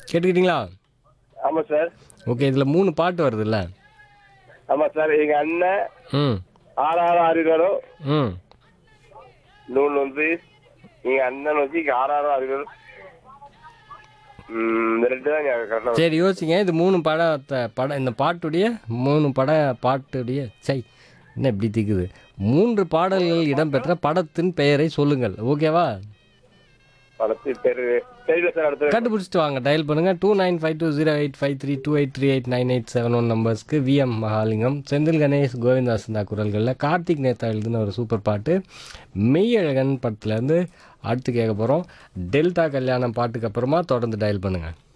கேட்டுக்கிட்டீங்களா ஆமா sir okay இதில் மூணு பாட்டு வருதுல்ல ஆமா சார் எங்க அண்ணன் ம் ஆறு ஆறு ஆறு வரும் ம் இன்னொன்று வந்து எங்க அண்ணன் வந்து இங்க ஆறு ஆறு ஆறு வரும் ம், இந்த ரெண்டு தான் கரெக்டாக சரி யோசிங்க இது மூணு படத்தை படம் இந்த பாட்டுடைய மூணு பட பாட்டுடைய சை என்ன இப்படி திக்குது மூன்று பாடல்கள் இடம்பெற்ற படத்தின் பெயரை சொல்லுங்கள் ஓகேவா படத்து பேரு தெரியல சார் அடுத்து கண்டுபிடிச்சிட்டு வாங்க டயல் பண்ணுங்க two nine five two zero eight five three two eight three eight nine eight seven one நம்பர்ஸ்க்கு விஎம் மகாலிங்கம் செந்தில் கணேஷ் கோவிந்தாசந்தா குரல்களில் கார்த்திக் நேத்தா எழுதின ஒரு சூப்பர் பாட்டு மெய்யழகன் படத்துலேருந்து அடுத்து கேட்க போகிறோம் டெல்டா கல்யாணம் பாட்டுக்கு அப்புறமா தொடர்ந்து டயல் பண்ணுங்கள்